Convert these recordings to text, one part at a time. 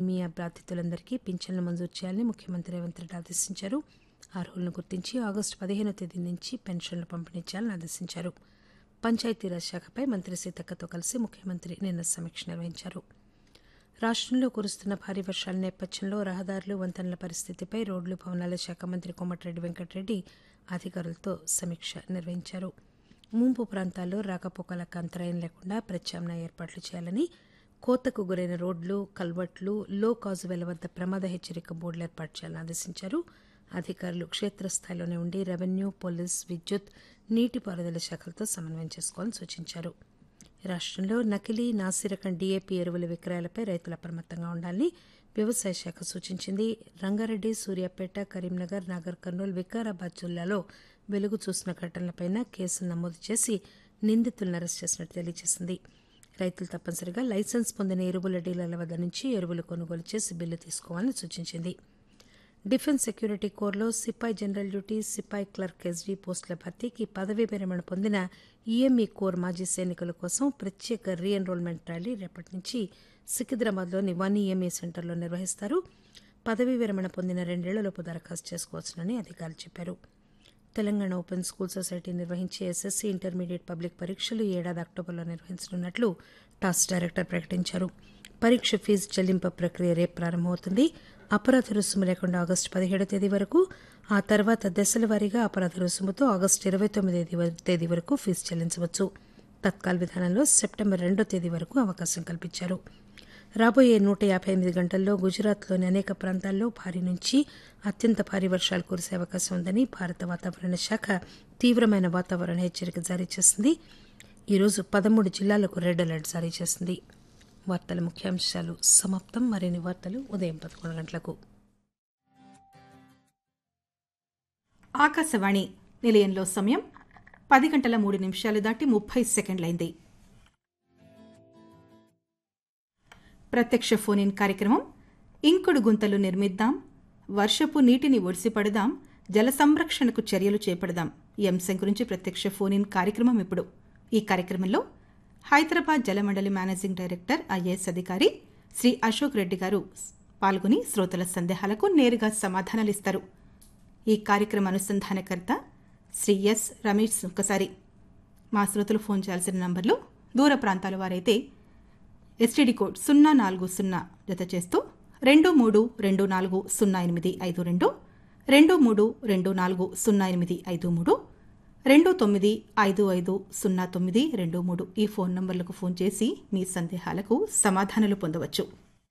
anaemia బాధితులందరికీ పింఛన్లు మంజూరు చేయాలని ముఖ్యమంత్రి రేవంత్ రెడ్డి ఆదేశించారు అర్హులను గుర్తించి ఆగస్టు పదిహేనో తేదీ నుంచి పెన్షన్లు పంపిణీ చేయాలని ఆదేశించారు పంచాయతీరాజ్ శాఖపై మంత్రి సీతక్కతో కలిసి ముఖ్యమంత్రి నిన్న సమీక్ష నిర్వహించారు రాష్టంలో కురుస్తున్న భారీ వర్షాల నేపథ్యంలో రహదారులు వంతెనల పరిస్థితిపై రోడ్లు భవనాల శాఖ మంత్రి కోమటిరెడ్డి వెంకటరెడ్డి అధికారులతో సమీక్ష నిర్వహించారు ముంపు ప్రాంతాల్లో రాకపోకలకు అంతరాయం లేకుండా ప్రత్యామ్నాయ ఏర్పాట్లు చేయాలని కోతకు గురైన రోడ్లు కల్వర్ట్లు లో కాజువేల వద్ద ప్రమాద హెచ్చరిక బోర్డులు ఏర్పాటు చేయాలని ఆదేశించారు అధికారులు క్షేత్రస్థాయిలోనే ఉండి రెవెన్యూ పోలీస్ విద్యుత్ నీటిపారుదల శాఖలతో సమన్వయం చేసుకోవాలని సూచించారు రాష్టంలో నకిలీ నాసిరకం డీఏపీ ఎరువుల విక్రయాలపై రైతులు అప్రమత్తంగా ఉండాలని వ్యవసాయ శాఖ సూచించింది రంగారెడ్డి సూర్యాపేట కరీంనగర్ నాగర్ కర్నూలు వికారాబాద్ జిల్లాలో వెలుగు చూసిన ఘటనలపై కేసులు నమోదు చేసి నిందితులను అరెస్ట్ చేసినట్టు తెలియజేసింది రైతులు తప్పనిసరిగా లైసెన్స్ పొందిన ఎరువుల డీలర్ల వద్ద నుంచి ఎరువులు కొనుగోలు చేసి బిల్లు తీసుకోవాలని సూచించింది డిఫెన్స్ సెక్యూరిటీ కోర్లో సిపాయి జనరల్ డ్యూటీ సిపాయి క్లర్క్ ఎస్డీ పోస్టుల భర్తీకి పదవీ విరమణ పొందిన ఈఎంఈ కోర్ మాజీ సైనికుల కోసం ప్రత్యేక రీ ఎన్రోల్మెంట్ ర్యాలీ రేపటి నుంచి సికింద్రాబాద్లోని వన్ ఈఎంఈ సెంటర్లో నిర్వహిస్తారు పదవీ విరమణ పొందిన రెండేళ్లలోపు దరఖాస్తు చేసుకోవచ్చునని అధికారులు చెప్పారు తెలంగాణ ఓపెన్ స్కూల్ సొసైటీ నిర్వహించే ఎస్ఎస్సీ ఇంటర్మీడియట్ పబ్లిక్ పరీక్షలు ఈ ఏడాది అక్టోబర్లో నిర్వహించనున్నట్లు టాస్ డైరెక్టర్ ప్రకటించారు పరీక్ష ఫీజు చెల్లింపు ప్రక్రియ రేపు ప్రారంభమవుతుంది అపరాధ రుసుము లేకుండా ఆగస్టు పదిహేడో తేదీ వరకు ఆ తర్వాత దశల వారీగా అపరాధ రుసుముతో ఆగస్టు ఇరవై తొమ్మిది తేదీ వరకు ఫీజు చెల్లించవచ్చు తత్కాల్ విధానంలో సెప్టెంబర్ రెండో తేదీ వరకు అవకాశం కల్పించారు రాబోయే నూట యాభై ఎనిమిది గంటల్లో గుజరాత్లోని అనేక ప్రాంతాల్లో భారీ నుంచి అత్యంత భారీ వర్షాలు కురిసే అవకాశం ఉందని భారత వాతావరణ శాఖ తీవ్రమైన వాతావరణ హెచ్చరిక జారీ చేసింది ఈరోజు పదమూడు జిల్లాలకు రెడ్ అలర్ట్ జారీ చేసింది వార్తల ముఖ్యాంశాలు సమాప్తం మరిన్ని వార్తలు ఉదయం పదకొండు గంటలకు ఆకాశవాణి నిలయంలో సమయం పది గంటల మూడు నిమిషాలు దాటి ముప్పై సెకండ్లైంది ప్రత్యక్ష ఫోన్ ఇన్ కార్యక్రమం ఇంకుడు గుంతలు నిర్మిద్దాం వర్షపు నీటిని ఒడిసిపడదాం జల సంరక్షణకు చర్యలు చేపడదాం ఈ అంశం గురించి ప్రత్యక్ష ఫోన్ ఇన్ కార్యక్రమం ఇప్పుడు ఈ కార్యక్రమంలో Hyderabad Jalamandali managing director IAS అధికారి శ్రీ అశోక్ రెడ్డి గారు పాల్గొని శ్రోతల సందేహాలకు నేరుగా సమాధానాలిస్తారు ఈ కార్యక్రమ అనుసంధానకర్త శ్రీ ఎస్ రమేష్ ఒకసారి మా శ్రోతలు ఫోన్ చేయాల్సిన నంబర్లు దూర ప్రాంతాల వారైతే ఎస్టీడీ కోడ్ సున్నా నాలుగు సున్నా జత చేస్తూ రెండు మూడు రెండు నాలుగు సున్నా ఎనిమిది ఐదు రెండు రెండు మూడు రెండు నాలుగు సున్నా ఎనిమిది ఐదు మూడు రెండు తొమ్మిది ఐదు ఐదు సున్నా తొమ్మిది రెండు మూడు ఈ ఫోన్ నంబర్లకు ఫోన్ చేసి మీ సందేహాలకు సమాధానాలు పొందవచ్చు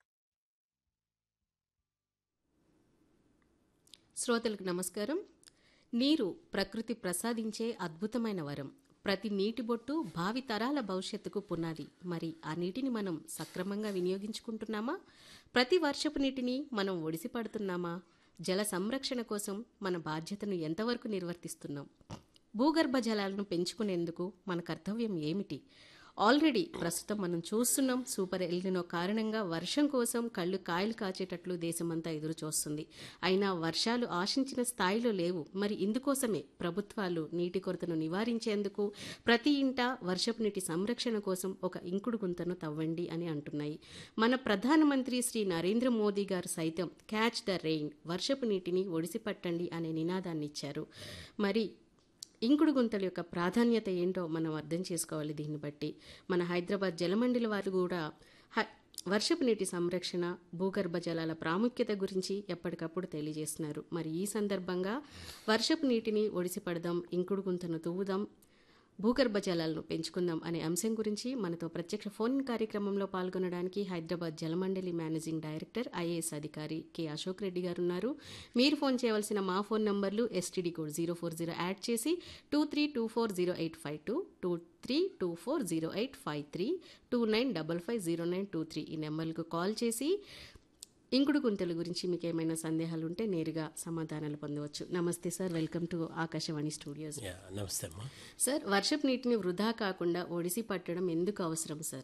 శ్రోతలకు నమస్కారం నీరు ప్రకృతి ప్రసాదించే అద్భుతమైన వరం ప్రతి నీటి బొట్టు భావి తరాల భవిష్యత్తుకు పునాది మరి ఆ నీటిని మనం సక్రమంగా వినియోగించుకుంటున్నామా ప్రతి వర్షపు నీటిని మనం ఒడిసి పడుతున్నామా జల సంరక్షణ కోసం మన బాధ్యతను ఎంతవరకు నిర్వర్తిస్తున్నాం భూగర్భ జలాలను పెంచుకునేందుకు మన కర్తవ్యం ఏమిటి ఆల్రెడీ ప్రస్తుతం మనం చూస్తున్నాం సూపర్ ఎల్నినో కారణంగా వర్షం కోసం కళ్ళు కాయలు కాచేటట్లు దేశమంతా ఎదురు చూస్తుంది అయినా వర్షాలు ఆశించిన స్థాయిలో లేవు మరి ఇందుకోసమే ప్రభుత్వాలు నీటి కొరతను నివారించేందుకు ప్రతి ఇంట వర్షపు నీటి సంరక్షణ కోసం ఒక ఇంకుడు గుంతను తవ్వండి అని అంటున్నాయి మన ప్రధానమంత్రి శ్రీ నరేంద్ర మోదీ గారు సైతం క్యాచ్ ద రెయిన్ వర్షపు నీటిని ఒడిసి పట్టండి అనే నినాదాన్ని ఇచ్చారు మరి ఇంకుడు గుంతల యొక్క ప్రాధాన్యత ఏంటో మనం అర్థం చేసుకోవాలి దీన్ని బట్టి మన హైదరాబాద్ జలమండలి వారు కూడా వర్షపు నీటి సంరక్షణ భూగర్భ జలాల ప్రాముఖ్యత గురించి ఎప్పటికప్పుడు తెలియజేస్తున్నారు మరి ఈ సందర్భంగా వర్షపు నీటిని ఒడిసి పడదాం ఇంకుడు గుంతను తువ్వుదాం భూగర్భ జలాలను పెంచుకుందాం అనే అంశం గురించి మనతో ప్రత్యక్ష ఫోన్ కార్యక్రమంలో పాల్గొనడానికి Hyderabad Jalamandali managing director IAS అధికారి కె అశోక్ రెడ్డి గారు ఉన్నారు మీరు ఫోన్ చేయవలసిన మా ఫోన్ నంబర్లు STD code zero four zero add చేసి two three two four zero eight five two two three two four zero eight five three two nine double five zero nine two three ఈ నెంబర్లకు call చేసి ఇంకుడు గుంతల గురించి మీకు ఏమైనా సందేహాలు ఉంటే నేరుగా సమాధానాలు పొందవచ్చు నమస్తే sir welcome to Akashvani studios yeah నమస్తే అమ్మా సార్ వర్షపు నీటిని వృధా కాకుండా ఒడిసి పట్టడం ఎందుకు అవసరం సార్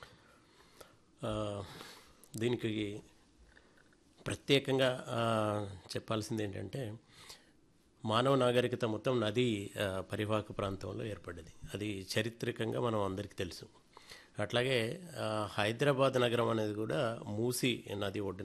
ఆ, దీనికి ప్రత్యేకంగా ఆ, చెప్పాల్సింది ఏంటంటే మానవ నాగరికత మొత్తం నది ఆ, పరివాహక ప్రాంతంలో ఏర్పడ్డది అది చారిత్రకంగా మనం అందరికీ తెలుసు అట్లాగే ఆ, హైదరాబాద్ నగరం అనేది కూడా మూసి నది ఒడ్డున